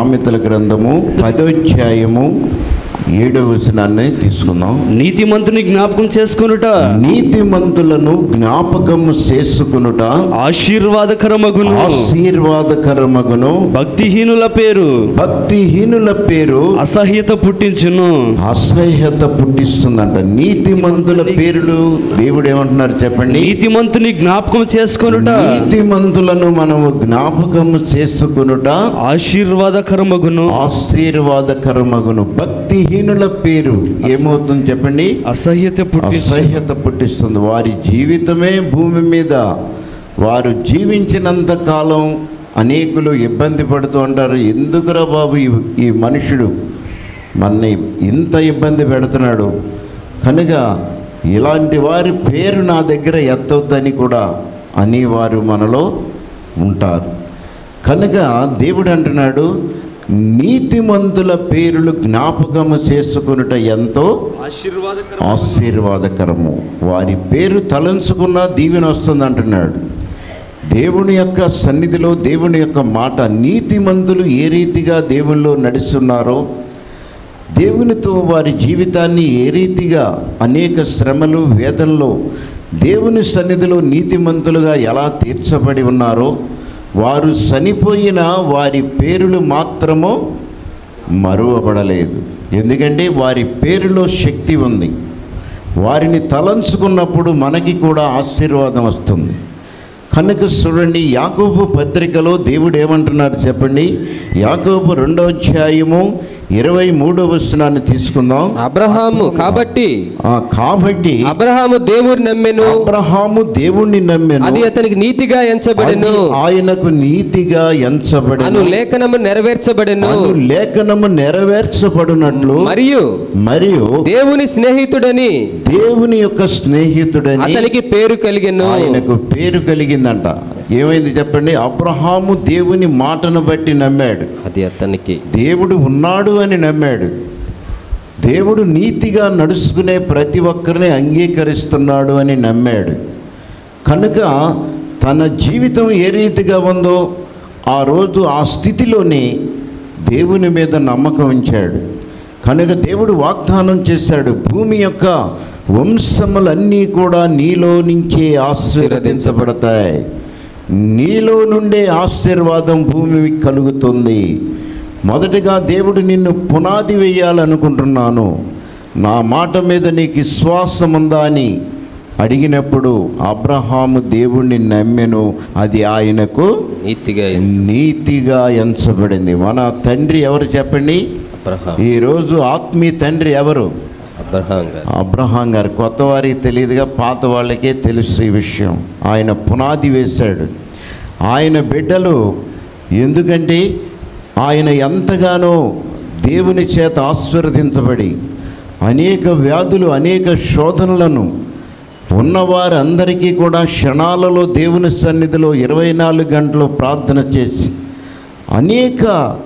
సామెతల గ్రంథము పదోధ్యాయము ఏడవ వచనాన్ని తీసుకుందాం నీతిమంతుని జ్ఞాపకం చేసుకొనుట నీతిమంతులను జ్ఞాపకము చేసుకునుట ఆశీర్వాదకరమగును ఆశీర్వాదకరమగును భక్తిహీనుల పేరు భక్తిహీనుల పేరు అసహ్యత పుట్టించును అసహ్యత పుట్టిస్తుందంట నీతిమంతుల పేర్లు దేవుడు ఏమంటున్నారు చెప్పండి నీతిమంతుని జ్ఞాపకం చేసుకొనుట నీతిమంతులను మనము జ్ఞాపకము చేసుకునుట ఆశీర్వాదకరమగును ఆశీర్వాదకరమగును భక్తిహీనుల పేరు ఏమవుతుంది చెప్పండి అసహ్యత పుట్టించు అసహ్యత పుట్టిస్తుంది వారి జీవితమే భూమి మీద వారు జీవించినంత కాలం అనేకులు ఇబ్బంది పడుతూ ఉంటారు ఎందుకురా బాబు ఈ ఈ మనుషుడు మన్ని ఇంత ఇబ్బంది పెడుతున్నాడు కనుక ఇలాంటి వారి పేరు నా దగ్గర ఎత్తొద్దని కూడా అనేవారు మనలో ఉంటారు కనుక దేవుడు అంటున్నాడు నీతిమంతుల పేర్లు జ్ఞాపకము చేసుకునుట ఎంతో ఆశీర్వాదకర ఆశీర్వాదకరము వారి పేరు తలంచుకున్న దీవెన వస్తుంది అంటున్నాడు దేవుని యొక్క సన్నిధిలో దేవుని యొక్క మాట నీతిమంతులు ఏ రీతిగా దేవునిలో నడుస్తున్నారో దేవునితో వారి జీవితాన్ని ఏ రీతిగా అనేక శ్రమలు వేదనలో దేవుని సన్నిధిలో నీతిమంతులుగా ఎలా తీర్చబడి ఉన్నారో వారు చనిపోయిన వారి పేరులు మాత్రము మరువబడలేదు ఎందుకంటే వారి పేరులో శక్తి ఉంది వారిని తలంచుకున్నప్పుడు మనకి కూడా ఆశీర్వాదం వస్తుంది కనుక చూడండి యాకోబు పత్రికలో దేవుడు ఏమంటున్నారు చెప్పండి యాకోబు రెండో అధ్యాయము ఇరవై మూడో వచనాన్ని తీసుకుందాం అబ్రహాము కాబట్టి ఆ, కాబట్టి అబ్రహాము దేవుని నమ్మెను అబ్రహాము దేవుణ్ణి నమ్మెను అది అతనికి నీతిగా ఎంచబడెను అది ఆయనకు నీతిగా అను ఎంచబడెను లేఖనము నెరవేర్చబడెను అను లేఖనము నెరవేర్చబడినట్లు మరియు మరియు దేవుని స్నేహితుడని దేవుని యొక్క స్నేహితుడని అతనికి పేరు కలిగెను ఆయనకు పేరు కలిగిందంట ఏమైంది చెప్పండి అబ్రహాము దేవుని మాటను బట్టి నమ్మాడు అది అతనికి దేవుడు ఉన్నాడు అని నమ్మాడు దేవుడు నీతిగా నడుచుకునే ప్రతి ఒక్కరిని అంగీకరిస్తున్నాడు అని నమ్మాడు కనుక తన జీవితం ఏ రీతిగా ఉందో ఆ రోజు ఆ స్థితిలోనే దేవుని మీద నమ్మకం ఉంచాడు కనుక దేవుడు వాగ్దానం చేశాడు భూమి యొక్క వంశములన్నీ కూడా నీలో నుంచే ఆశీర్వదించబడతాయి నీలో నుండే ఆశీర్వాదం భూమి కలుగుతుంది మొదటిగా దేవుడు నిన్ను పునాది వేయాలనుకుంటున్నాను నా మాట మీద నీకు విశ్వాసం ఉందా అని అడిగినప్పుడు అబ్రహాము దేవుణ్ణి నమ్మెను అది ఆయనకు నీతిగా ఎంచ- నీతిగా ఎంచబడింది మన తండ్రి ఎవరు చెప్పండి అబ్రహాం ఈరోజు ఆత్మీయ తండ్రి ఎవరు అబ్రహాం గారు అబ్రహాం గారు కొత్త వారికి తెలియదుగా పాత వాళ్ళకే తెలుసు ఈ విషయం ఆయన పునాది వేశాడు ఆయన బిడ్డలు ఎందుకంటే ఆయన ఎంతగానో దేవుని చేత ఆశీర్వదించబడి అనేక వ్యాధులు అనేక శోధనలను ఉన్నవారందరికీ కూడా క్షణాలలో దేవుని సన్నిధిలో ఇరవై నాలుగు గంటలు ప్రార్థన చేసి అనేక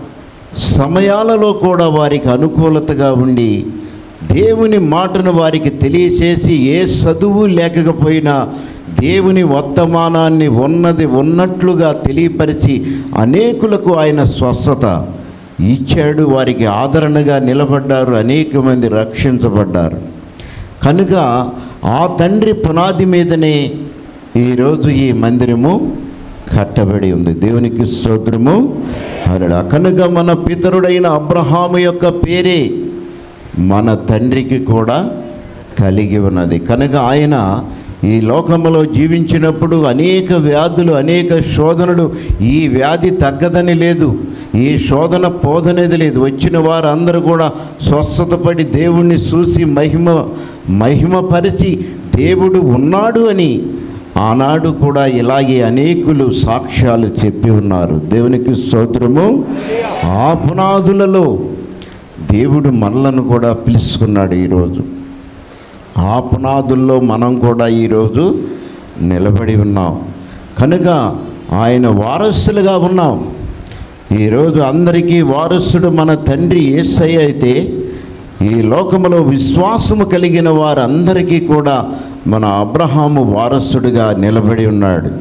సమయాలలో కూడా వారికి అనుకూలతగా ఉండి దేవుని మాటను వారికి తెలియచేసి ఏ చదువు లేకపోయినా దేవుని వర్తమానాన్ని ఉన్నది ఉన్నట్లుగా తెలియపరిచి అనేకులకు ఆయన స్వస్థత ఇచ్చాడు వారికి ఆదరణగా నిలబడ్డారు అనేక మంది రక్షించబడ్డారు కనుక ఆ తండ్రి పునాది మీదనే ఈరోజు ఈ మందిరము కట్టబడి ఉంది దేవునికి స్తోత్రము హరడా కనుక మన పితరుడైన అబ్రహాము యొక్క పేరే మన తండ్రికి కూడా కలిగి ఉన్నది కనుక ఆయన ఈ లోకములో జీవించినప్పుడు అనేక వ్యాధులు అనేక శోధనలు ఈ వ్యాధి తగ్గదని లేదు ఈ శోధన పోదనేది లేదు వచ్చిన వారందరూ కూడా స్వస్థత పడి దేవుణ్ణి చూసి మహిమ మహిమపరిచి దేవుడు ఉన్నాడు అని ఆనాడు కూడా ఇలాగే అనేకులు సాక్ష్యాలు చెప్పి ఉన్నారు దేవునికి స్తోత్రము ఆ పునాదులలో దేవుడు మనలను కూడా పిలుచుకున్నాడు ఈరోజు ఆ పునాదుల్లో మనం కూడా ఈరోజు నిలబడి ఉన్నాం కనుక ఆయన వారసులుగా ఉన్నాం ఈరోజు అందరికీ వారసుడు మన తండ్రి ఏసయ్య అయితే ఈ లోకములో విశ్వాసము కలిగిన వారందరికీ కూడా మన అబ్రహాము వారసుడిగా నిలబడి ఉన్నాడు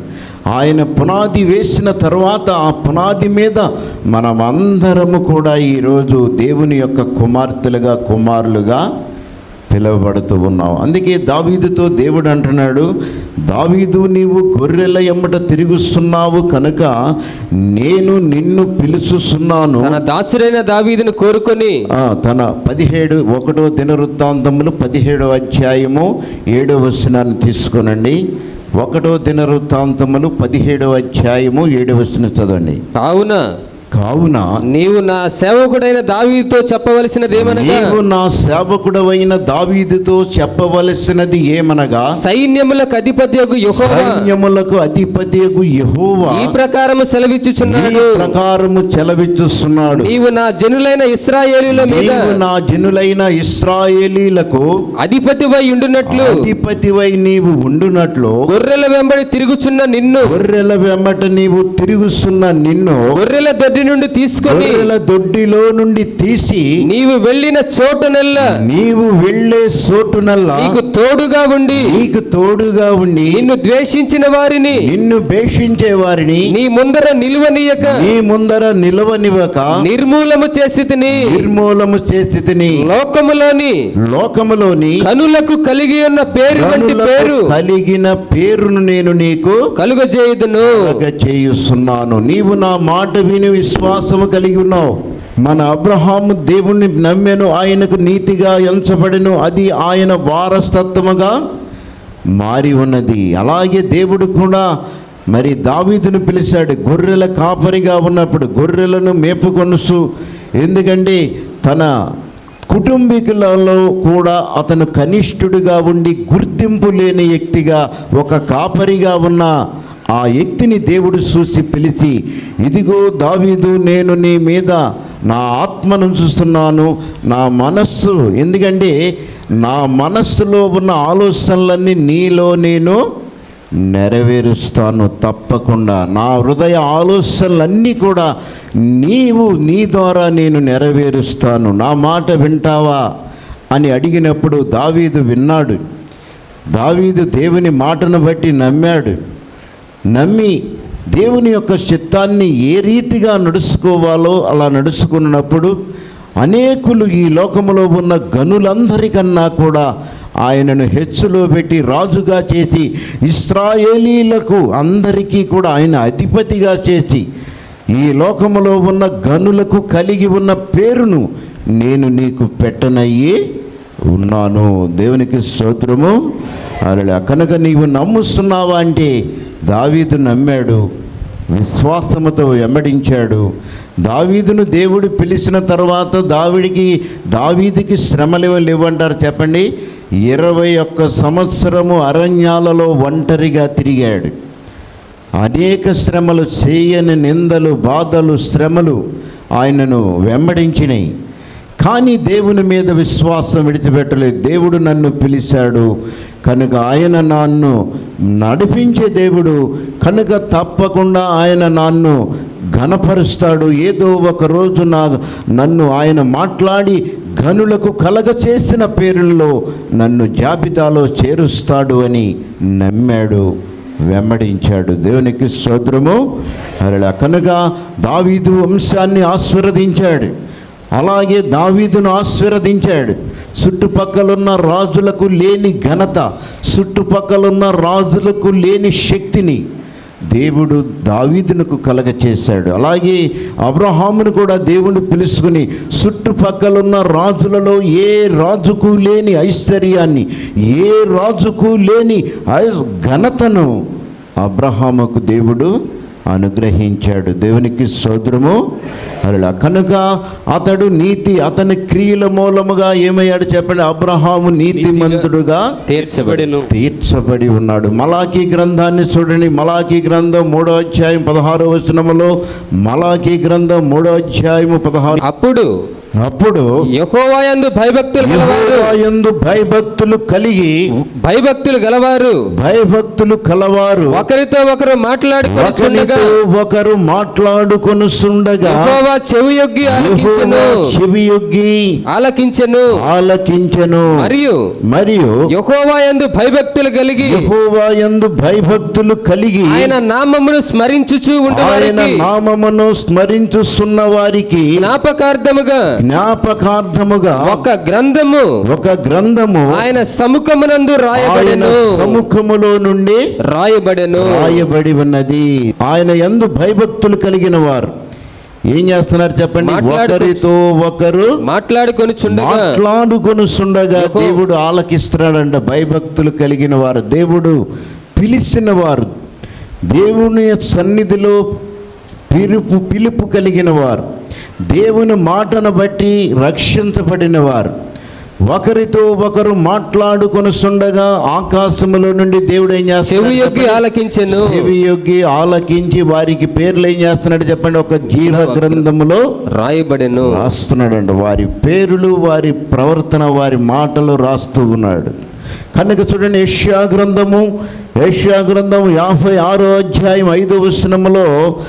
ఆయన పునాది వేసిన తర్వాత ఆ పునాది మీద మనమందరము కూడా ఈరోజు దేవుని యొక్క కుమార్తెలుగా కుమారులుగా పిలువబడుతూ ఉన్నాం అందుకే దావీదుతో దేవుడు అంటున్నాడు దావీదు నీవు గొర్రెల ఎమ్మట తిరుగుస్తున్నావు కనుక నేను నిన్ను పిలుచుస్తున్నాను తన దాసుడైన దావీదును కోరుకొని ఆ, తన పదిహేడు ఒకటో దినవృత్తాంతములు పదిహేడో అధ్యాయము ఏడో వచనాన్ని తీసుకునండి ఒకటో దినవృత్తాంతములు పదిహేడో అధ్యాయము ఏడో వచనం చదవండి కావున కావున నీవు నా సేవకుడైన దావీదుతో చెప్పవలసినదేమనగా నీవు నా సేవకుడవైన దావీదుతో చెప్పవలసినది ఏమనగా సైన్యములకు అధిపత్యకు యెహోవా సైన్యములకు అధిపతియగు యెహోవా ఈ ప్రకారము ఈ సెలవిచ్చుచున్నాడు ప్రకారము చెలవిచ్చుస్తున్నాడు నీవు నా జనులైన ఇస్రాయేలీల మీద నీవు నా జనులైన ఇస్రాయేలీలకు అధిపతివై ఉండునట్లు అధిపతివై నీవు ఉండునట్లు గొర్రెల వెంబడి తిరుగుచున్న నిన్ను గొర్రెల వెంబట నీవు తిరుగుతున్న నిన్ను గొర్రెల దొడ్డి నుండి తీసుకొని గొర్రెల దొడ్డిలో నుండి తీసి నీవు వెళ్ళిన చోటనెల్లా నీవు వెళ్ళే సోటునల్లా నీకు తోడుగా ఉండి నీకు తోడుగా ఉండి నిన్ను ద్వేషించిన వారిని నిన్ను భేషించే వారిని నీ ముందర నిలువనీయక నీ ముందర నిలవనివ్వక నిర్మూలము చేసి తిని నిర్మూలము చేసి తిని లోకములోని లోకములోని కనులకు కలిగి ఉన్న పేరు వంటి గనులకు పేరు కలిగిన పేరును నేను నీకు కలుగజేయుదును కలుగ చేయుస్తున్నాను నీవు నా మాట విని విశ్వాసము కలిగి ఉన్నావు మన అబ్రహాము దేవుణ్ణి నమ్మెను ఆయనకు నీతిగా ఎంచబడిను అది ఆయన వారసత్వముగా మారి ఉన్నది అలాగే దేవుడు కూడా మరి దావీదును పిలిచాడు గొర్రెల కాపరిగా ఉన్నప్పుడు గొర్రెలను మేపుకొనుసు ఎందుకంటే తన కుటుంబీకులలో కూడా అతను కనిష్ఠుడిగా ఉండి గుర్తింపు లేని వ్యక్తిగా ఒక కాపరిగా ఉన్న ఆ వ్యక్తిని దేవుడు చూసి పిలిచి ఇదిగో దావీదు నేను నీ మీద నా ఆత్మను చూస్తున్నాను నా మనస్సు ఎందుకంటే నా మనస్సులో ఉన్న ఆలోచనలన్నీ నీలో నేను నెరవేరుస్తాను తప్పకుండా నా హృదయ ఆలోచనలన్నీ కూడా నీవు నీ ద్వారా నేను నెరవేరుస్తాను నా మాట వింటావా అని అడిగినప్పుడు దావీదు విన్నాడు దావీదు దేవుని మాటను బట్టి నమ్మాడు నమ్మి దేవుని యొక్క చిత్తాన్ని ఏ రీతిగా నడుచుకోవాలో అలా నడుచుకున్నప్పుడు అనేకులు ఈ లోకములో ఉన్న గనులందరికన్నా కూడా ఆయనను హెచ్చులో పెట్టి రాజుగా చేసి ఇస్రాయేలీలకు అందరికీ కూడా ఆయన అధిపతిగా చేసి ఈ లోకములో ఉన్న గనులకు కలిగి ఉన్న పేరును నేను నీకు పెట్టనయ్యి ఉన్నాను దేవునికి స్తోత్రము అలా కనుక నీవు నమ్ముస్తున్నావా అంటే దావీదు నమ్మాడు విశ్వాసముతో వెంబడించాడు దావీదును దేవుడు పిలిచిన తర్వాత దావిడికి దావీదికి శ్రమలు లేవంటారు చెప్పండి ఇరవై ఒక్క సంవత్సరము అరణ్యాలలో ఒంటరిగా తిరిగాడు అనేక శ్రమలు చేయని నిందలు బాధలు శ్రమలు ఆయనను వెంబడించినాయి కానీ దేవుని మీద విశ్వాసం విడిచిపెట్టలేదు దేవుడు నన్ను పిలిచాడు కనుక ఆయన నన్ను నడిపించే దేవుడు కనుక తప్పకుండా ఆయన నన్ను ఘనపరుస్తాడు ఏదో ఒక రోజు నా నన్ను ఆయన మాట్లాడి గనులకు కలగ చేసిన పేరుల్లో నన్ను జాబితాలో చేరుస్తాడు అని నమ్మాడు వెంబడించాడు దేవునికి స్తోత్రము అలా కనుక దావీదు వంశాన్ని ఆశీర్వదించాడు అలాగే దావీదును ఆశీర్వదించాడు చుట్టుపక్కలున్న రాజులకు లేని ఘనత చుట్టుపక్కలున్న రాజులకు లేని శక్తిని దేవుడు దావీదునకు కలగ చేశాడు అలాగే అబ్రహామును కూడా దేవుడు పిలుచుకుని చుట్టుపక్కలున్న రాజులలో ఏ రాజుకు లేని ఐశ్వర్యాన్ని ఏ రాజుకు లేని ఐ- ఘనతను అబ్రహాముకు దేవుడు అనుగ్రహించాడు దేవునికి సోదరము అలా కనుక అతడు నీతి అతని క్రియల మూలముగా ఏమయ్యాడు చెప్పండి అబ్రహాము నీతిమంతుడుగా తీర్చబడి తీర్చబడెను తీర్చబడి ఉన్నాడు మలాకీ గ్రంథాన్ని చూడండి మలాకీ గ్రంథం మూడో అధ్యాయం పదహారో వచనములో మలాకీ గ్రంథం మూడో అధ్యాయము పదహారు అప్పుడు అప్పుడు యహోవాయందు భయభక్తులు గలవారు యందు భయభక్తులు కలిగి భయభక్తులు గలవారు భయభక్తులు కలవారు ఒకరితో ఒకరు మాట్లాడుకొనిచుండగా ఒకరితో ఒకరు మాట్లాడుకొనుచుండగా యెహోవా చెవి యొగ్గి ఆలకించెను చెవియొగ్గి ఆలకించెను ఆలకించెను మరియు మరియు యెహోవాయందు భయభక్తులు కలిగి యెహోవా యందు భయభక్తులు కలిగి ఆయన నామమును స్మరించుచు ఆయన ఉండవారికి నామమును స్మరించుస్తున్న వారికి జ్ఞాపకార్థముగా జ్ఞాపకార్థముగా ఒక గ్రంథము ఒక గ్రంథము ఆయన సముఖమునందు ఆయన రాయబడెను సముఖములో నుండి రాయబడెను రాయబడి ఉన్నది ఆయన ఎందు భయభక్తులు కలిగిన వారు ఏం చేస్తున్నారు చెప్పండి మాట్లాడుకో- ఒకరితో ఒకరు మాట్లాడుకొని చుండగా మాట్లాడుకొనుచుండగా యెహో- దేవుడు ఆలకిస్తున్నాడంట భయభక్తులు కలిగిన వారు దేవుడు పిలిచిన వారు దేవుని సన్నిధిలో పిలుపు పిలుపు కలిగిన వారు దేవుని మాటను బట్టి రక్షించబడిన వారు ఒకరితో ఒకరు మాట్లాడుకొనుచుండగా ఆకాశములో నుండి దేవుడు ఏం చెవి చేస్తున్నాడు యొగ్గి చెప్పండి? ఆలకించెను చెవి యొగ్గి ఆలకించి వారికి పేర్లు ఏం చేస్తున్నాడు చెప్పండి ఒక జీవ గ్రంథములో రాయబడెను రాస్తున్నాడండి వారి పేరులు వారి ప్రవర్తన వారి మాటలు రాస్తూ ఉన్నాడు కనుక చూడండి యష్యా గ్రంథము యష్యా గ్రంథం యాభై ఆరో అధ్యాయం ఐదో వచనములో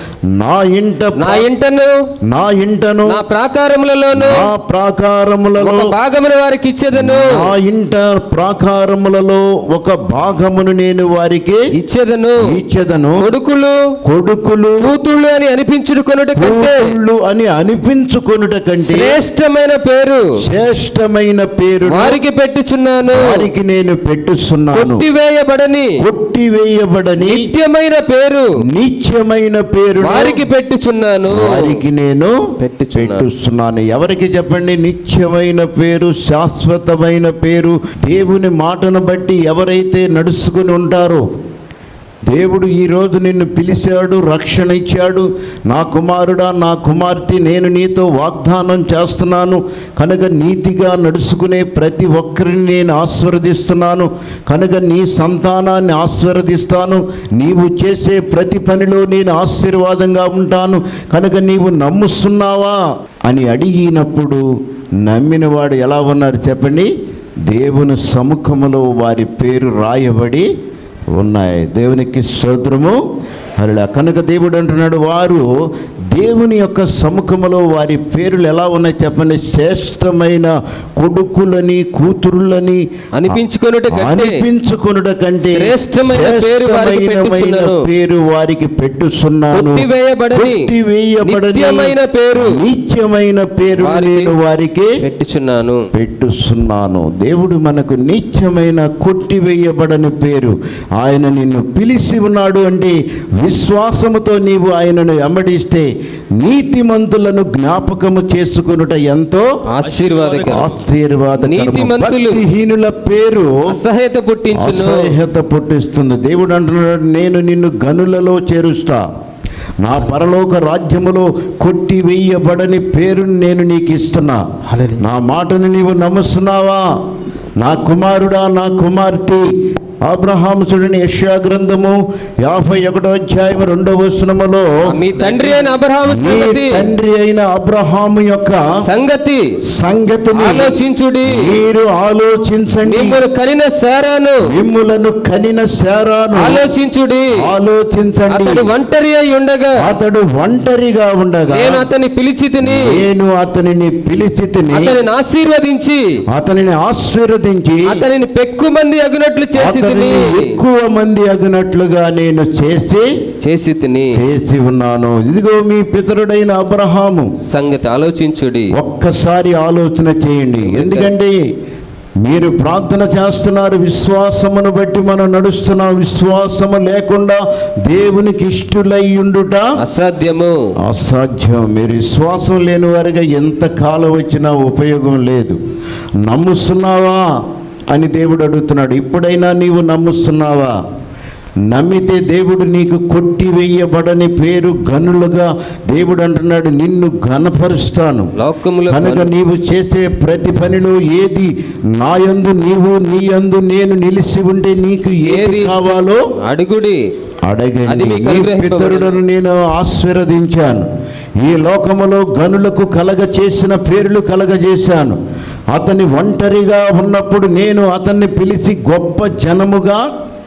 నా ఇంట నా ఇంటను నా ఇంటను నా ప్రాకారములలోను నా ప్రాకారములలో ఒక భాగమును వారికి ఇచ్చేదను నా ఇంట ప్రాకారములలో ఒక భాగమును నేను వారికి ఇచ్చేదను ఇచ్చెదను కొడుకులు కొడుకులు కూతుళ్ళు అని అనిపించుకొనుట కంటే కూతుళ్ళు అని అనిపించుకొనుట కంటే శ్రేష్టమైన పేరు శ్రేష్టమైన పేరు వారికి పెట్టుచున్నాను వారికి నేను పెట్టుస్తున్నాను కొట్టివేయబడని కొట్టివేయబడని నిత్యమైన పేరు నిత్యమైన పేరు వారికి పెట్టుచున్నాను వారికి నేను పెట్టుచున్నాను. పెట్టుస్తున్నాను ఎవరికి చెప్పండి నిత్యమైన పేరు శాశ్వతమైన పేరు దేవుని మాటను బట్టి ఎవరైతే నడుచుకుని ఉంటారో దేవుడు ఈరోజు నిన్ను పిలిచాడు రక్షణ ఇచ్చాడు నా కుమారుడా నా కుమార్తె నేను నీతో వాగ్దానం చేస్తున్నాను కనుక నీతిగా నడుచుకునే ప్రతి ఒక్కరిని నేను ఆశీర్వదిస్తున్నాను కనుక నీ సంతానాన్ని ఆశీర్వదిస్తాను నీవు చేసే ప్రతి పనిలో నేను ఆశీర్వాదంగా ఉంటాను కనుక నీవు నమ్ముస్తున్నావా అని అడిగినప్పుడు నమ్మినవాడు ఎలా ఉన్నారు చెప్పండి దేవుని సముఖములో వారి పేరు రాయబడి ఉన్నాయి దేవునికి స్తోత్రము అలా కనుక దేవుడు అంటున్నాడు వారు దేవుని యొక్క సముఖములో వారి పేర్లు ఎలా ఉన్నాయి చెప్పండి శ్రేష్టమైన కొడుకులని కూతురులని అనిపించుకొనుట కంటే అనిపించుకొనుట కంటే శ్రేష్టమైన పేరు వారికి శ్రేష్టమైన పెట్టుచున్నాను. పేరు వారికి పెట్టుచున్నాను కొట్టివేయబడని కొట్టివేయబడని నిత్యమైన పేరు నిత్యమైన పేరు వారికి నేను వారికి పెట్టుచున్నాను పెట్టుస్తున్నాను దేవుడు మనకు నిత్యమైన కొట్టివేయబడని పేరు ఆయన నిన్ను పిలిచి ఉన్నాడు అంటే విశ్వాసముతో నీవు ఆయనను వెంబడిస్తే నీతిమంతులను జ్ఞాపకము చేసుకొనుట ఎంతో ఆశీర్వాదకరం ఆశీర్వాదకరము నీతిమంతులు భక్తిహీనుల పేరు అసహ్యత పుట్టించును అసహ్యత పుట్టిస్తుంది దేవుడు అంటున్నాడు నేను నిన్ను గనులలో చేరుస్తా నా పరలోక రాజ్యములో కొట్టివేయబడని పేరుని నేను నీకు ఇస్తున్నా నా మాటను నీవు నమ్ముస్తున్నావా నా కుమారుడా నా కుమార్తె అబ్రహాము చూడని యెషయా గ్రంథము యాభై ఒకటో అధ్యాయం రెండవ వచనములో మీ తండ్రి అయిన అబ్రహాము నీ సంగతి తండ్రి అయిన అబ్రహాము యొక్క సంగతి సంగతిని ఆలోచించుడి మీరు ఆలోచించండి మిమ్మల్ని కనిన సారాను మిమ్ములను కనిన శారాను ఆలోచించుడి ఆలోచించండి అతడు ఒంటరి అయి ఉండగా అతడు ఒంటరిగా ఉండగా నేను అతని పిలిచి తిని నేను అతనిని పిలిచి తిని అతనిని ఆశీర్వదించి అతనిని ఆశీర్వదించి అతనిని పెక్కు మంది అగినట్లు చేసి తిని అతనిని ఎక్కువ మంది అగినట్లుగా నేను చేసి చేసి తిని చేసి ఉన్నాను ఇదిగో మీ పితరుడైన అబ్రహాము సంగతి ఆలోచించుడి ఒక్కసారి ఆలోచన చేయండి ఎందుకంటే మీరు ప్రార్థన చేస్తున్నారు విశ్వాసమును బట్టి మనం నడుస్తున్నాం విశ్వాసము లేకుండా దేవునికి ఇష్టులై ఉండుట అసాధ్యము అసాధ్యం మీరు విశ్వాసం లేని వారిగా ఎంత కాలం వచ్చినా ఉపయోగం లేదు నమ్ముస్తున్నావా అని దేవుడు అడుగుతున్నాడు ఇప్పుడైనా నీవు నమ్ముస్తున్నావా నమ్మితే దేవుడు నీకు కొట్టివేయబడని పేరు గనులుగా దేవుడు అంటున్నాడు నిన్ను ఘనపరుస్తాను లోకములో కనుక నీవు చేసే ప్రతి పనిలో ఏది నాయందు నీవు నీ యందు నేను నిలిచి ఉంటే నీకు ఏది ఏది ఇష్టం? కావాలో అడుగుడి అది అడగండి మీకు నీ అనుగ్రహింపబడును. పితరులను నేను ఆశీర్వదించాను ఈ లోకములో గనులకు కలగ చేసిన పేర్లు కలగజేశాను అతని ఒంటరిగా ఉన్నప్పుడు నేను అతన్ని పిలిచి గొప్ప జనముగా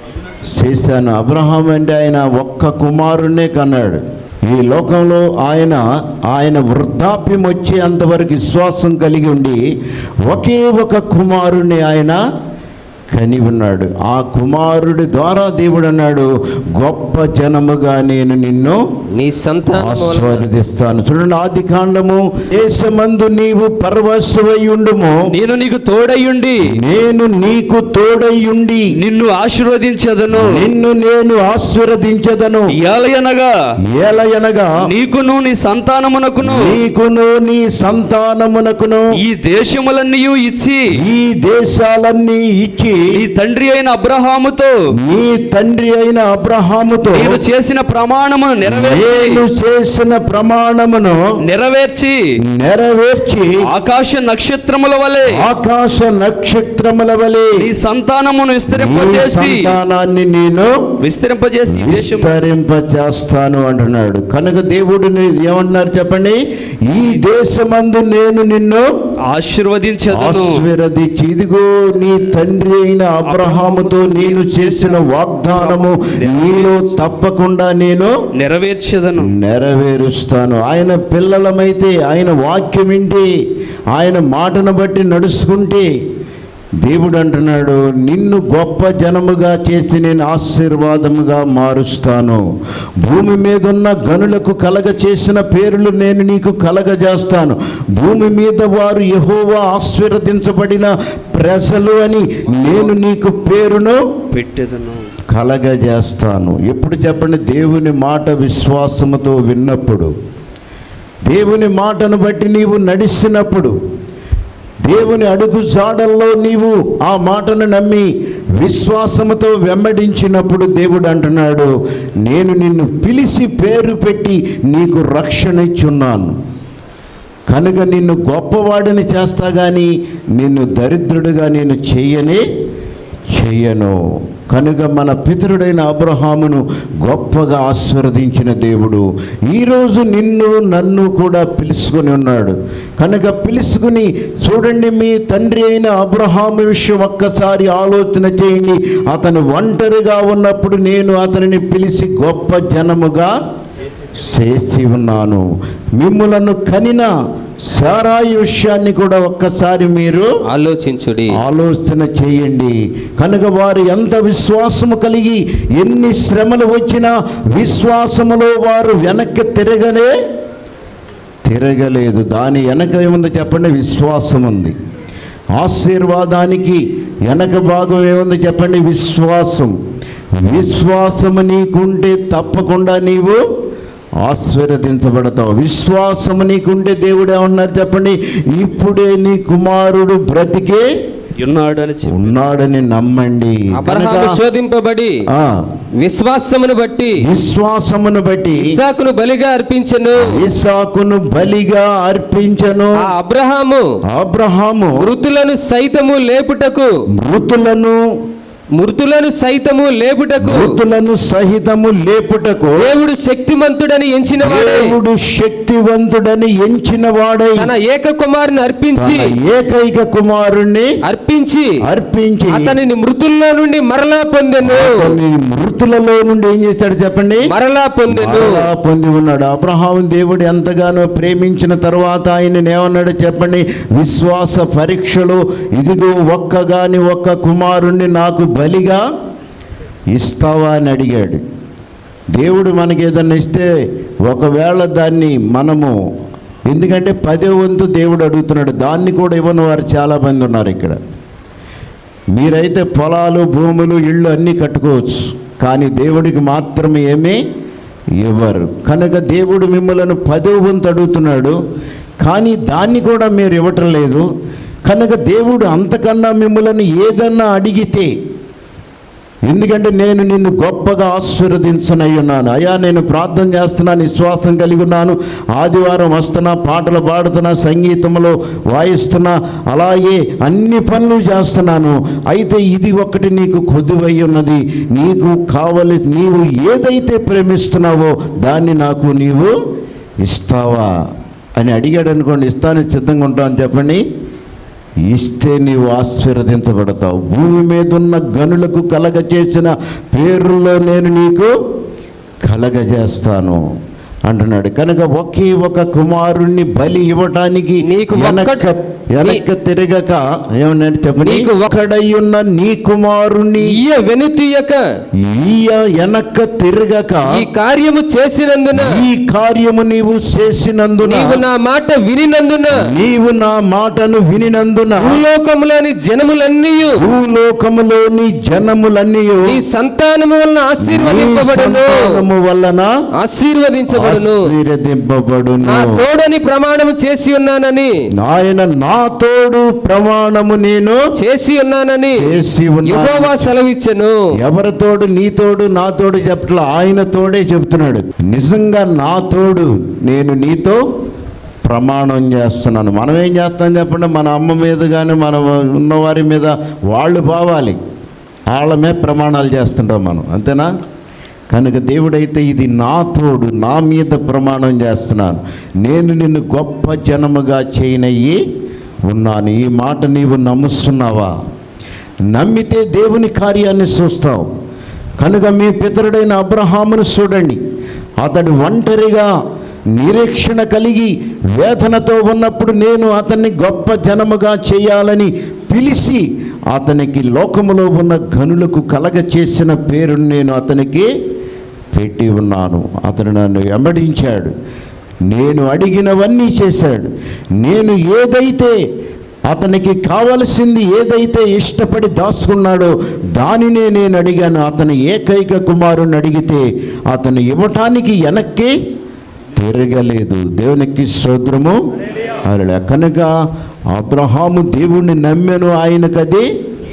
చేశాను అబ్రహాం అంటే ఆయన ఒక్క కుమారుణ్ణే కన్నాడు ఈ లోకంలో ఆయన ఆయన వృద్ధాప్యం వచ్చే అంతవరకు విశ్వాసం కలిగి ఉండి ఒకే ఒక కుమారుణ్ణి ఆయన కని ఉన్నాడు ఆ కుమారుడి ద్వారా దేవుడు అన్నాడు గొప్ప జనముగా నేను నిన్ను నీ సంతానం ఆస్వాదిస్తాను చూడండి ఆది కాండము దేశమందు నీవు పరవశువయుండుము నేను నీకు తోడయ్యుండి నేను నీకు తోడయ్యుండి నిన్ను ఆశీర్వదించదను నిన్ను నేను ఆశీర్వదించదను ఏలయనగా ఏలయనగా నీకును నీ సంతానమునకును నీకును నీ సంతానమునకును ఈ దేశములన్నీ ఇచ్చి ఈ దేశాలన్నీ ఇచ్చి నీ తండ్రి అయిన అబ్రహాముతో నీ తండ్రి అయిన అబ్రహాముతో నేను చేసిన ప్రమాణము నెరవేర్చి నేను చేసిన ప్రమాణమును నెరవేర్చి నెరవేర్చి ఆకాశ నక్షత్రముల వలె ఆకాశ నక్షత్రముల వలె నీ సంతానమును నీ విస్తరింపజేసి సంతానాన్ని నేను విస్తరింపజేసి ఈ దేశం విస్తరింపజేస్తాను అంటున్నాడు కనుక దేవుడిని ఏమంటున్నారు చెప్పండి ఈ దేశమందు నేను నిన్ను ఆశీర్వదించదను ఆశీర్వదించి ఇదిగో నీ తండ్రి అయిన అబ్రహాముతో నేను చేసిన వాగ్దానము నీలో తప్పకుండా నేను నెరవేర్చదను నెరవేరుస్తాను ఆయన పిల్లలమైతే ఆయన వాక్యం వింటే ఆయన మాటను బట్టి నడుచుకుంటే దేవుడు అంటున్నాడు నిన్ను గొప్ప జనముగా చేసి నేను ఆశీర్వాదముగా మారుస్తాను భూమి మీద ఉన్న గనులకు కలగ చేసిన పేర్లు నేను నీకు కలగజేస్తాను భూమి మీద వారు యహోవా ఆశీర్వదించబడిన ప్రజలు అని నేను నీకు పేరును పెట్టెదను కలగజేస్తాను ఎప్పుడు చెప్పండి దేవుని మాట విశ్వాసముతో విన్నప్పుడు దేవుని మాటను బట్టి నీవు నడిచినప్పుడు దేవుని అడుగు జాడల్లో నీవు ఆ మాటను నమ్మి విశ్వాసముతో వెంబడించినప్పుడు దేవుడు అంటున్నాడు నేను నిన్ను పిలిచి పేరు పెట్టి నీకు రక్షణ ఇచ్చున్నాను కనుక నిన్ను గొప్పవాడిని చేస్తా కానీ నిన్ను దరిద్రుడిగా నేను చెయ్యనే చెయ్యను కనుక మన పితరుడైన అబ్రహామును గొప్పగా ఆశీర్వదించిన దేవుడు ఈరోజు నిన్ను నన్ను కూడా పిలుచుకొని ఉన్నాడు కనుక పిలుచుకుని చూడండి మీ తండ్రి అయిన అబ్రహాము విషయం ఒక్కసారి ఆలోచన చేయండి అతను ఒంటరిగా ఉన్నప్పుడు నేను అతనిని పిలిచి గొప్ప జనముగా చేసి ఉన్నాను మిమ్ములను కనిన సారాయి విషయాన్ని కూడా ఒక్కసారి మీరు ఆలోచించుడి ఆలోచన చేయండి కనుక వారు ఎంత విశ్వాసము కలిగి ఎన్ని శ్రమలు వచ్చినా విశ్వాసములో వారు వెనక్కి తిరగలే తిరగలేదు దాని వెనక ఏముంది చెప్పండి విశ్వాసం ఉంది ఆశీర్వాదానికి వెనక భాగం ఏముంది చెప్పండి విశ్వాసం విశ్వాసము నీకుంటే తప్పకుండా నీవు ఆశీర్వదించబడతావు విశ్వాసము నీకుంటే దేవుడు ఏమన్నారు చెప్పండి ఇప్పుడే నీ కుమారుడు బ్రతికే ఉన్నాడు అని చెప్పి ఉన్నాడని నమ్మండి అబ్రహాము కనుక, శోధింపబడి ఆ, విశ్వాసమును బట్టి విశ్వాసమును బట్టి ఇస్సాకును బలిగా అర్పించెను ఇసాకును బలిగా అర్పించను ఆ అబ్రహాము అబ్రహాము మృతులను సైతము లేపుటకు మృతులను మృతులను సైతము లేపుటకు మృతులను సహితము లేపుటకు దేవుడు శక్తిమంతుడని ఎంచిన దేవుడు శక్తివంతుడని ఎంచిన వాడై తన ఏక కుమారుని అర్పించి తన ఏకైక కుమారుణ్ణి అర్పించి అర్పించి అతనిని మృతుల్లో నుండి మరలా పొందెను అతన్ని మృతులలో నుండి ఏం చేస్తాడు చెప్పండి మరలా పొందెను మరలా పొంది ఉన్నాడు అబ్రహాం దేవుడు ఎంతగానో ప్రేమించిన తర్వాత ఆయన ఏమన్నాడు చెప్పండి విశ్వాస పరీక్షలు ఇదిగో ఒక్క గాని ఒక్క కుమారుణ్ణి నాకు బలిగా ఇస్తావా అని అడిగాడు దేవుడు మనకి ఏదన్నా ఇస్తే ఒకవేళ దాన్ని మనము ఎందుకంటే పదే వంతు దేవుడు అడుగుతున్నాడు దాన్ని కూడా ఇవ్వని వారు చాలామంది ఉన్నారు ఇక్కడ మీరైతే పొలాలు భూములు ఇళ్ళు అన్నీ కట్టుకోవచ్చు కానీ దేవుడికి మాత్రమే ఏమీ ఇవ్వరు కనుక దేవుడు మిమ్మలను పదో వంతు అడుగుతున్నాడు కానీ దాన్ని కూడా మీరు ఇవ్వటం లేదు కనుక దేవుడు అంతకన్నా మిమ్మల్ని ఏదన్నా అడిగితే ఎందుకంటే నేను నిన్ను గొప్పగా ఆశీర్వదించనై ఉన్నాను అయ్యా నేను ప్రార్థన చేస్తున్నాను విశ్వాసం కలిగి ఉన్నాను ఆదివారం వస్తున్నా పాటలు పాడుతున్నా సంగీతంలో వాయిస్తున్నా అలాగే అన్ని పనులు చేస్తున్నాను అయితే ఇది ఒకటి నీకు కొద్దువై ఉన్నది నీకు కావలి నీవు ఏదైతే ప్రేమిస్తున్నావో దాన్ని నాకు నీవు ఇస్తావా అని అడిగాడు అనుకోండి ఇస్తాను సిద్ధంగా ఉంటామని చెప్పండి ఇస్తే నీవు ఆశీర్వదించబడతావు భూమి మీద ఉన్న గనులకు కలగ చేసిన పేరులో నేను నీకు కలగజేస్తాను అంటున్నాడు కనుక ఒకే ఒక కుమారుణ్ణి బలి ఇవ్వటానికి నీకు వెనక్క ఒక్క- వెనక్క తిరగక ఏమన్నాడు చెప్పండి నీకు ఒక్క- ఒక్కడయ్యున్న నీ కుమారుణ్ణి ఇయ్య వెనుతీయక ఈయ వెనక్క తిరగక ఈ కార్యము చేసినందున ఈ కార్యము నీవు చేసినందున నీవు నా మాట వినినందున నీవు నా మాటను వినినందున భూలోకములోని జనములన్నీ భూలోకములోని జనములన్నీ నీ సంతానము వలన ఆశీర్వదింపబడును సంతానము వలన ఆశీర్వదించబడును ఆశీర్వదింపబడును నా తోడని ప్రమాణము చేసి ఉన్నానని ఆయన నా తోడు ప్రమాణము నేను చేసి ఉన్నానని చేసి ఉన్నాను యెహోవా సెలవిచ్చెను ఎవరి తోడు నీ తోడు నా తోడు చెప్పట్లా ఆయన తోడే చెప్తున్నాడు నిజంగా నా తోడు నేను నీతో ప్రమాణం చేస్తున్నాను మనం ఏం చేస్తాం చెప్పండి మన అమ్మ మీద కానీ మన ఉన్నవారి మీద వాళ్ళు బావాలి వాళ్ళ మీద ప్రమాణాలు చేస్తుంటాం మనం అంతేనా కనుక దేవుడైతే ఇది నా తోడు నా మీద ప్రమాణం చేస్తున్నాను నేను నిన్ను గొప్ప జనముగా చేయనయ్యి ఉన్నాను ఈ మాట నీవు నమ్ముస్తున్నావా నమ్మితే దేవుని కార్యాన్ని చూస్తావు కనుక మీ పితరుడైన అబ్రహామును చూడండి అతడు ఒంటరిగా నిరీక్షణ కలిగి వేదనతో ఉన్నప్పుడు నేను అతన్ని గొప్ప జనముగా చేయాలని పిలిచి అతనికి లోకములో ఉన్న గనులకు కలగ చేసిన పేరును నేను అతనికి పెట్టి ఉన్నాను అతను నన్ను వెంబడించాడు నేను అడిగినవన్నీ చేశాడు నేను ఏదైతే అతనికి కావలసింది ఏదైతే ఇష్టపడి దాచుకున్నాడో దానినే నేను అడిగాను అతని ఏకైక కుమారుని అడిగితే అతను ఇవ్వటానికి వెనక్కి తిరగలేదు దేవునికి స్తోత్రము అలా కనుక అబ్రహాము దేవుణ్ణి నమ్మెను ఆయనకది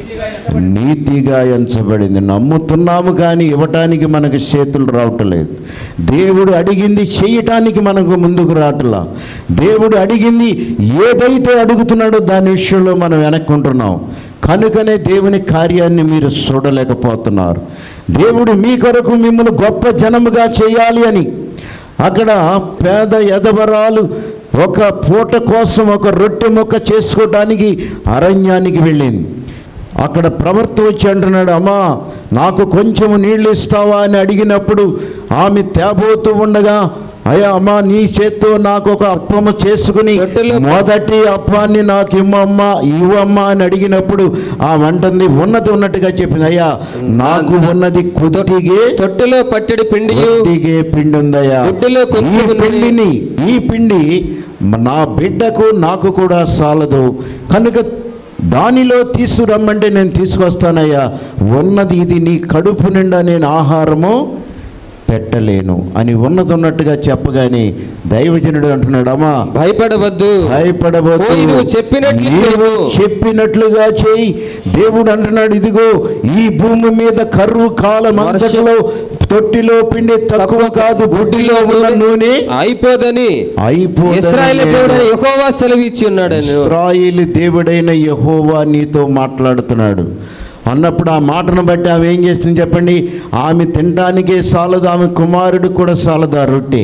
నీతిగా ఎంచబడింది నమ్ముతున్నాము కానీ ఇవ్వటానికి మనకు చేతులు రావట్లేదు దేవుడు అడిగింది చేయటానికి మనకు ముందుకు రావట్లా దేవుడు అడిగింది ఏదైతే అడుగుతున్నాడో దాని విషయంలో మనం వెనక్కుంటున్నాం కనుకనే దేవుని కార్యాన్ని మీరు చూడలేకపోతున్నారు దేవుడు మీ కొరకు మిమ్మల్ని గొప్ప జనముగా చేయాలి అని అక్కడ పేద ఎదవరాలు ఒక పూట కోసం ఒక రొట్టె మొక్క చేసుకోవటానికి అరణ్యానికి వెళ్ళింది అక్కడ ప్రవర్త వచ్చి అంటున్నాడు అమ్మా నాకు కొంచెము నీళ్ళు ఇస్తావా అని అడిగినప్పుడు ఆమె తేబోతూ ఉండగా అయ్యా అమ్మా నీ చేత్తో నాకు ఒక అప్పము చేసుకుని రొట్టెలో- మొదటి అప్పాన్ని నాకు ఇమ్మమ్మా ఇవ్వమ్మా అని అడిగినప్పుడు ఆ వంటని ఉన్నది ఉన్నట్టుగా చెప్పింది అయ్యా నాకు ఉన్నది కొద్దిగే తొట్టెలో పట్టెడి పిండి కొద్దిగే పిండి ఉందయ్యా గుడ్డలో కొంచెం ఈ ఉన్నది. పిండిని ఈ పిండి నా బిడ్డకు నాకు కూడా సాలదు కనుక దానిలో తీసుకురమ్మంటే నేను తీసుకొస్తానయ్యా ఉన్నది ఇది నీ కడుపు నిండా నేను ఆహారము పెట్టలేను అని ఉన్నది ఉన్నట్టుగా చెప్పగానే దైవజనుడు అంటున్నాడు అమ్మా భయపడవద్దు భయపడవద్దు పోయి నువ్వు చెప్పినట్లు నీవు చెయ్యు. చెప్పినట్లుగా చేయి దేవుడు అంటున్నాడు ఇదిగో ఈ భూమి మీద కరువు కాలం అంతటిలో తొట్టిలో పిండి తక్కువ కాదు గుడ్డిలో ఉన్న నూనె అయిపోదని ఇస్రాయేల్ దేవుడు అయిపోతుంది యెహోవా సెలవిచ్చి ఉన్నాడు ఇస్రాయిల్ దేవుడైన యహోవా నీతో మాట్లాడుతున్నాడు అన్నప్పుడు ఆ మాటను బట్టి ఆమె ఏం చేస్తుంది చెప్పండి ఆమె తినడానికే సాలదు ఆమె కుమారుడు కూడా సాలదు ఆ రొట్టె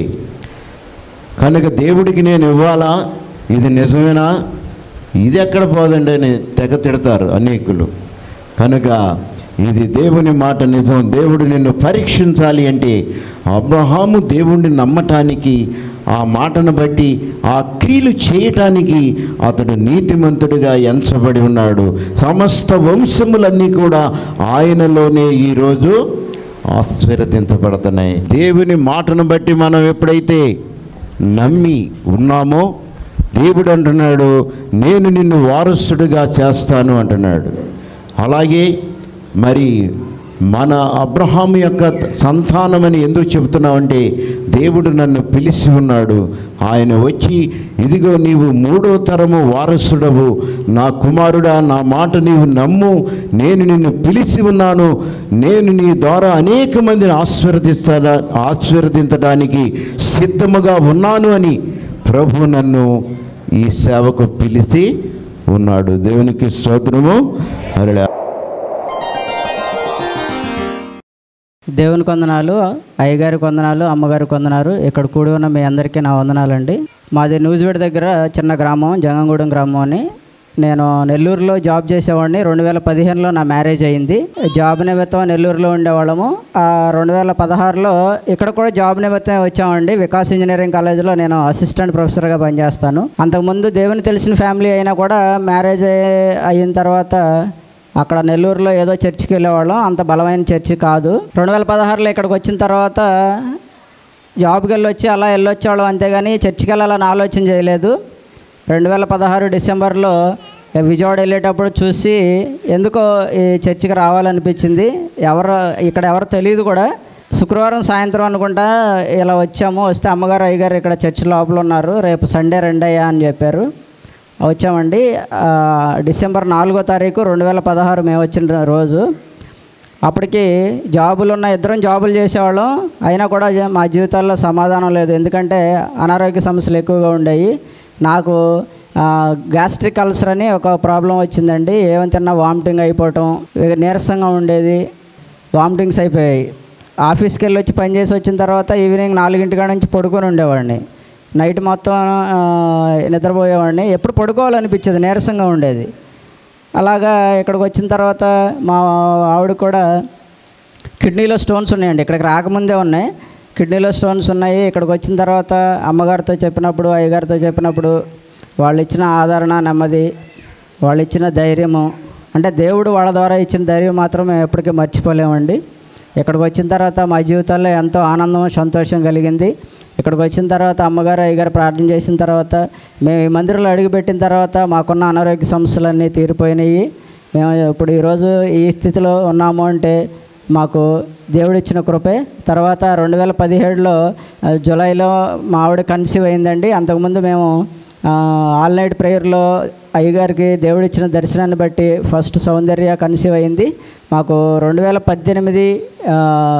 కనుక దేవుడికి నేను ఇవ్వాలా ఇది నిజమేనా ఇది ఎక్కడ పోదండి అని తెగ తిడతారు అనేకులు కనుక ఇది దేవుని మాట నిజం దేవుడు నిన్ను పరీక్షించాలి అంటే అబ్రహాము దేవుణ్ణి నమ్మటానికి ఆ మాటను బట్టి ఆ క్రియలు చేయటానికి అతడు నీతిమంతుడిగా ఎంచబడి ఉన్నాడు సమస్త వంశములన్నీ కూడా ఆయనలోనే ఈరోజు ఆశీర్వదించబడుతున్నాయి దేవుని మాటను బట్టి మనం ఎప్పుడైతే నమ్మి ఉన్నామో దేవుడు అంటున్నాడు నేను నిన్ను వారసుడిగా చేస్తాను అంటున్నాడు అలాగే మరి మన అబ్రహాం యొక్క సంతానమని ఎందుకు చెబుతున్నావంటే దేవుడు నన్ను పిలిచి ఉన్నాడు ఆయన వచ్చి ఇదిగో నీవు మూడో తరము వారసుడవు నా కుమారుడా నా మాట నీవు నమ్ము నేను నిన్ను పిలిచి ఉన్నాను నేను నీ ద్వారా అనేక మందిని ఆశీర్వదిస్తా ఆశీర్వదించడానికి సిద్ధముగా ఉన్నాను అని ప్రభు నన్ను ఈ సేవకు పిలిచి ఉన్నాడు దేవునికి స్తోత్రము అలా దేవుని వందనాలు అయ్యగారి వందనాలు అమ్మగారి వందనాలు ఇక్కడ కూడి ఉన్న మీ అందరికీ నా వందనాలండి మాది న్యూజివేడ్ దగ్గర చిన్న గ్రామం జంగంగూడెం గ్రామం అని నేను నెల్లూరులో జాబ్ చేసేవాడిని రెండు వేల పదిహేనులో నా మ్యారేజ్ అయింది జాబ్ నిమిత్తం నెల్లూరులో ఉండేవాళ్ళము ఆ రెండు వేల పదహారులో ఇక్కడ కూడా జాబ్ నిమిత్తం వచ్చామండి వికాస్ ఇంజనీరింగ్ కాలేజీలో నేను అసిస్టెంట్ ప్రొఫెసర్గా పనిచేస్తాను అంతకుముందు దేవుని తెలిసిన ఫ్యామిలీ అయినా కూడా మ్యారేజ్ అయిన తర్వాత అక్కడ నెల్లూరులో ఏదో చర్చికి వెళ్ళేవాళ్ళం అంత బలమైన చర్చి కాదు రెండు వేల పదహారులో ఇక్కడికి వచ్చిన తర్వాత జాబ్కి వెళ్ళి వచ్చి అలా వెళ్ళొచ్చేవాళ్ళం అంతేగాని చర్చికి వెళ్ళాలని ఆలోచన చేయలేదు రెండు వేల పదహారు డిసెంబర్లో విజయవాడ వెళ్ళేటప్పుడు చూసి ఎందుకో ఈ చర్చికి రావాలనిపించింది ఎవరు ఇక్కడ ఎవరు తెలియదు కూడా శుక్రవారం సాయంత్రం అనుకుంటా ఇలా వచ్చాము వస్తే అమ్మగారు అయ్యగారు ఇక్కడ చర్చి లోపల ఉన్నారు రేపు సండే రెండయ్యా అని చెప్పారు వచ్చామండి ఆ, డిసెంబర్ నాలుగో తారీఖు రెండు వేల పదహారు మేము వచ్చిన రోజు అప్పటికి జాబులు ఉన్న ఇద్దరం జాబులు చేసేవాళ్ళం అయినా కూడా జ- మా జీవితాల్లో సమాధానం లేదు ఎందుకంటే అనారోగ్య సమస్యలు ఎక్కువగా ఉండేవి నాకు గ్యాస్ట్రిక్ అల్సర్ అని ఒక ప్రాబ్లం వచ్చిందండి ఏమైనా తిన్నా వామిటింగ్ అయిపోవటం ఇక నీరసంగా ఉండేది వామిటింగ్స్ అయిపోయాయి ఆఫీస్కి వెళ్ళి వచ్చి పని చేసి వచ్చిన తర్వాత ఈవినింగ్ నాలుగింటి కాడ నుంచి పడుకొని ఉండేవాడిని నైట్ మొత్తం ఆ, నిద్రపోయేవాడిని ఎప్పుడు పడుకోవాలనిపించేది నీరసంగా ఉండేది అలాగా ఇక్కడికి వచ్చిన తర్వాత మా ఆవిడ కూడా కిడ్నీలో స్టోన్స్ ఉన్నాయండి ఇక్కడికి రాకముందే ఉన్నాయి కిడ్నీలో స్టోన్స్ ఉన్నాయి ఇక్కడికి వచ్చిన తర్వాత అమ్మగారితో చెప్పినప్పుడు అయ్యగారితో చెప్పినప్పుడు వాళ్ళు ఇచ్చిన ఆదరణ నెమ్మది వాళ్ళు ఇచ్చిన ధైర్యము అంటే దేవుడు వాళ్ళ ద్వారా ఇచ్చిన ధైర్యం మాత్రం మేము ఎప్పటికీ మర్చిపోలేమండి ఇక్కడికి వచ్చిన తర్వాత మా జీవితాల్లో ఎంతో ఆనందం సంతోషం కలిగింది ఇక్కడికి వచ్చిన తర్వాత అమ్మగారు అయ్యగారు ప్రార్థన చేసిన తర్వాత మేము ఈ మందిరంలో అడుగుపెట్టిన తర్వాత మాకున్న అనారోగ్య సమస్యలన్నీ తీరిపోయినాయి మేము ఇప్పుడు ఈరోజు ఈ స్థితిలో ఉన్నాము అంటే మాకు దేవుడిచ్చిన కృపే తర్వాత రెండు వేల పదిహేడులో ఆ, జూలైలో మా ఆవిడ కన్సీవ్ అయిందండి అంతకుముందు మేము ఆ, ఆల్ నైట్ ప్రేయర్లో అయ్యగారికి దేవుడిచ్చిన దర్శనాన్ని బట్టి ఫస్ట్ సౌందర్య కన్సీవ్ అయింది మాకు రెండు వేల పద్దెనిమిది ఆ,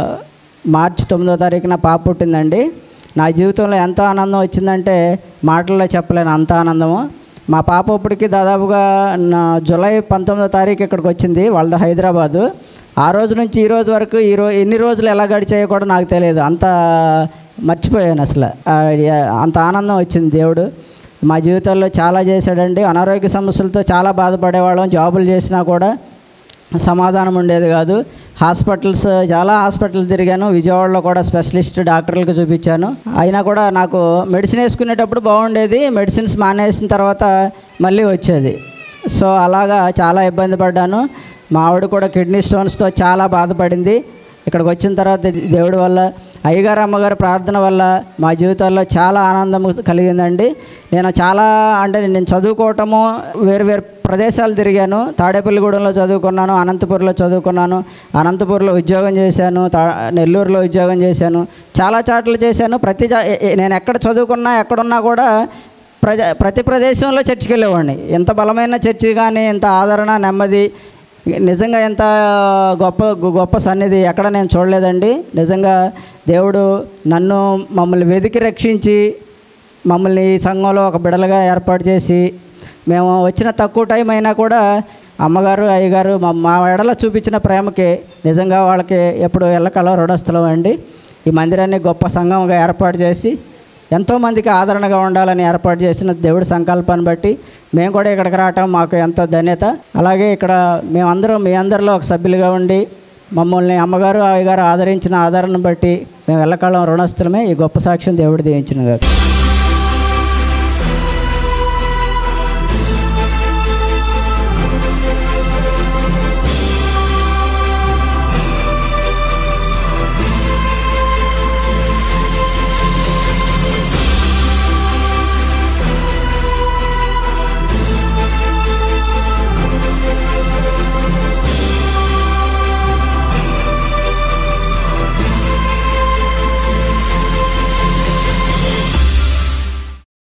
మార్చి తొమ్మిదో తారీఖున పాప పుట్టిందండి నా జీవితంలో ఎంత ఆనందం వచ్చిందంటే మాటల్లో చెప్పలేను అంత ఆనందము మా పాప ఇప్పటికి దాదాపుగా నా జూలై పంతొమ్మిదో తారీఖు ఇక్కడికి వచ్చింది వాళ్ళది హైదరాబాదు ఆ రోజు నుంచి ఈ రోజు వరకు ఈ రో ఎన్ని రోజులు ఎలా గడిచాయో కూడా నాకు తెలియదు అంత మర్చిపోయాను అసలు ఆ, యా- అంత ఆనందం వచ్చింది దేవుడు మా జీవితంలో చాలా చేశాడండి అనారోగ్య సమస్యలతో చాలా బాధపడేవాళ్ళం జాబులు చేసినా కూడా సమాధానం ఉండేది కాదు హాస్పిటల్స్ చాలా హాస్పిటల్ తిరిగాను విజయవాడలో కూడా స్పెషలిస్ట్ డాక్టర్లకు చూపించాను అయినా కూడా నాకు మెడిసిన్ వేసుకునేటప్పుడు బాగుండేది మెడిసిన్స్ మానేసిన తర్వాత మళ్ళీ వచ్చేది సో అలాగా చాలా ఇబ్బంది పడ్డాను మా ఆవిడ కూడా కిడ్నీ స్టోన్స్తో చాలా బాధపడింది ఇక్కడికి వచ్చిన తర్వాత దేవుడి వల్ల అయ్యగారు అమ్మగారు ప్రార్థన వల్ల మా జీవితాల్లో చాలా ఆనందం కలిగిందండి నేను చాలా అంటే నేను చదువుకోవటము వేరు వేరు ప్రదేశాలు తిరిగాను తాడేపల్లిగూడెంలో చదువుకున్నాను అనంతపూర్లో చదువుకున్నాను అనంతపూర్లో ఉద్యోగం చేశాను తా నెల్లూరులో ఉద్యోగం చేశాను చాలా చాట్లు చేశాను ప్రతి చా- ఏ- ఏ- నేను ఎక్కడ చదువుకున్నా ఎక్కడున్నా కూడా ప్రజ ప్రతి ప్రదేశంలో చర్చికి వెళ్ళేవాడిని ఎంత బలమైన చర్చి కానీ ఎంత ఆదరణ నెమ్మది నిజంగా ఎంత గొప్ప గొప్ప సన్నిధి ఎక్కడ నేను చూడలేదండి నిజంగా దేవుడు నన్ను మమ్మల్ని వెతికి రక్షించి మమ్మల్ని ఈ సంఘంలో ఒక బిడలుగా ఏర్పాటు చేసి మేము వచ్చిన తక్కువ టైం అయినా కూడా అమ్మగారు అయ్యగారు మా మా ఎడల చూపించిన ప్రేమకి నిజంగా వాళ్ళకి ఎప్పుడు ఎల్లకలో రుణస్థలం అండి ఈ మందిరాన్ని గొప్ప సంఘంగా ఏర్పాటు చేసి ఎంతోమందికి ఆదరణగా ఉండాలని ఏర్పాటు చేసిన దేవుడి సంకల్పాన్ని బట్టి మేము కూడా ఇక్కడికి రావటం మాకు ఎంతో ధన్యత అలాగే ఇక్కడ మేమందరం మీ అందరిలో ఒక సభ్యులుగా ఉండి మమ్మల్ని అమ్మగారు అయ్యగారు ఆదరించిన ఆదరణను బట్టి మేము ఎల్లకాలం రుణస్థలమే ఈ గొప్ప సాక్ష్యం దేవుడు దీవించిన గారు